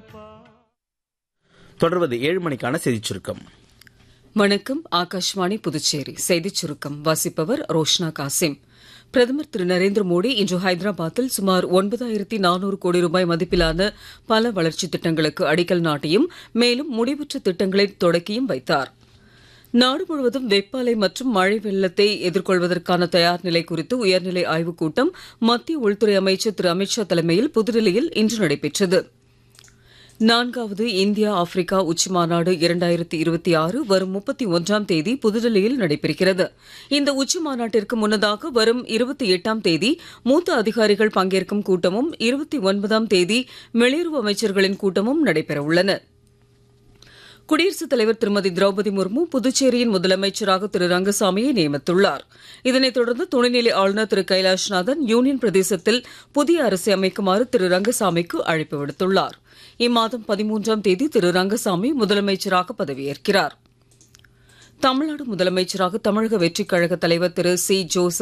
தொடர்வது ஏழு மணிக்கான செய்திச் சுருக்கம் வணக்கம் ஆகாஷ்வாணி புதுச்சேரி செய்திச் சுருக்கம் வாசிப்பவர் ரோஷ்னா காசிம் பிரதமர் திரு நரேந்திர மோடி இன்று ஹைதராபாத்தில் சுமார் ஒன்பதாயிரத்தி நானூறு கோடி ரூபாய் மதிப்பிலான பல வளர்ச்சித் திட்டங்களுக்கு அடிக்கல் நாட்டியும் மேலும் முடிவுற்ற திட்டங்களை தொடக்கியும் வைத்தார் நாடு முழுவதும் வெப்ப அலை மற்றும் மழை வெள்ளத்தை எதிர்கொள்வதற்கான தயார் நிலை குறித்து உயர்நிலை ஆய்வுக் கூட்டம் மத்திய உள்துறை அமைச்சர் திரு அமித் ஷா தலைமையில் புதுடெல்லியில் இன்று நடைபெற்றது நான்காவது இந்தியா ஆப்பிரிக்கா உச்சி மாநாடு இரண்டாயிரத்தி இருபத்தி ஆறு வரும் முப்பத்தி ஒன்றாம் தேதி புதுடெல்லியில் நடைபெறுகிறது இந்த உச்சி மாநாட்டிற்கு முன்னதாக வரும் இருபத்தி எட்டாம் தேதி மூத்த அதிகாரிகள் பங்கேற்கும் கூட்டமும் இருபத்தி ஒன்பதாம் தேதி வெளியுறவு அமைச்சர்களின் கூட்டமும் நடைபெற உள்ளன குடியரசுத் தலைவர் திருமதி திரௌபதி முர்மு புதுச்சேரியின் முதலமைச்சராக திரு ரங்கசாமியை நியமித்துள்ளார் இதனைத் தொடர்ந்து துணைநிலை ஆளுநர் திரு கைலாஷ்நாதன் யூனியன் பிரதேசத்தில் புதிய அரசை அமைக்குமாறு திரு ரங்கசாமிக்கு அழைப்பு விடுத்துள்ளார் இம்மாதம் பதிமூன்றாம் தேதி திரு ரங்கசாமி முதலமைச்சராக பதவியேற்கிறார் தமிழ்நாடு முதலமைச்சராக தமிழக வெற்றிக் கழக தலைவர் திரு சி ஜோசப்